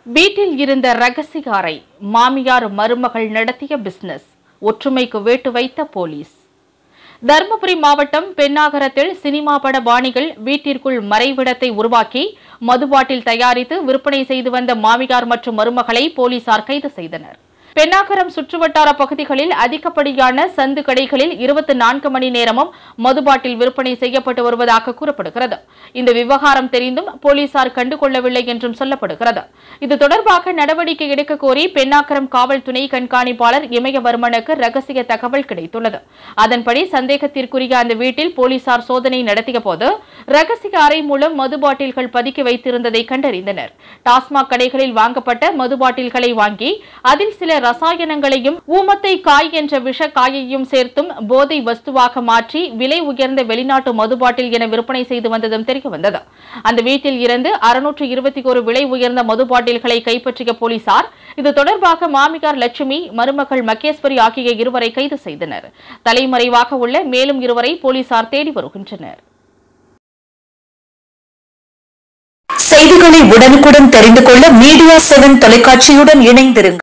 வீட்டில் இருந்த ரகசிய அறை மாமியார் மருமகள் நடத்திய பிசினஸ் ஒற்றுமைக்கு வேட்டு வைத்த போலீஸ் தருமபுரி மாவட்டம் பெண்ணாகரத்தில் சினிமா பட பாணிகள் வீட்டிற்குள் மறைவிடத்தை உருவாக்கி மதுபாட்டில் தயாரித்து விற்பனை செய்து வந்த மாமியார் மற்றும் மருமகளை போலீசார் கைது செய்தனர் பெண்ணாகரம் சுற்றுவட்டார பகுதிகளில் அதிகப்படியான சந்து கடைகளில் இருபத்தி நான்கு மணி நேரமும் மதுபாட்டில் விற்பனை செய்யப்பட்டு வருவதாக கூறப்படுகிறது இந்த விவகாரம் தெரிந்தும் போலீசார் கண்டுகொள்ளவில்லை என்றும் சொல்லப்படுகிறது இது தொடர்பாக நடவடிக்கை எடுக்க கோரி பெண்ணாகரம் காவல் துணை கண்காணிப்பாளர் இமயவர்மனுக்கு ரகசிய தகவல் கிடைத்துள்ளது அதன்படி சந்தேகத்திற்குரிய அந்த வீட்டில் போலீசார் சோதனை நடத்திய போது ரகசிய அறை மூலம் மது பாட்டில்கள் பதுக்கி வைத்திருந்ததை கண்டறிந்தனர் டாஸ்மாக் கடைகளில் வாங்கப்பட்ட மது பாட்டில்களை வாங்கி அதில் சில ரசாயனங்களையும் ஊமத்தை காய் என்ற விஷ காயையும் சேர்த்தும் போதை வஸ்துவாக மாற்றி விலை உயர்ந்த வெளிநாட்டு மது பாட்டில் என விற்பனை செய்து வந்ததும் தெரியவந்தது அந்த வீட்டில் இருந்து அறுநூற்று இருபத்தி ஒரு விலை உயர்ந்த மது பாட்டில்களை கைப்பற்றிய போலீசார் இது தொடர்பாக மாமியார் லட்சுமி மருமகள் மகேஸ்வரி ஆகிய இருவரை கைது செய்தனர் தலைமறைவாக உள்ள மேலும் இருவரை போலீசார் தேடி வருகின்றனர் செய்திகளை உடனுக்குடன் தெரிந்து கொள்ள மீடியா செவன் தொலைக்காட்சியுடன் இணைந்திருங்கள்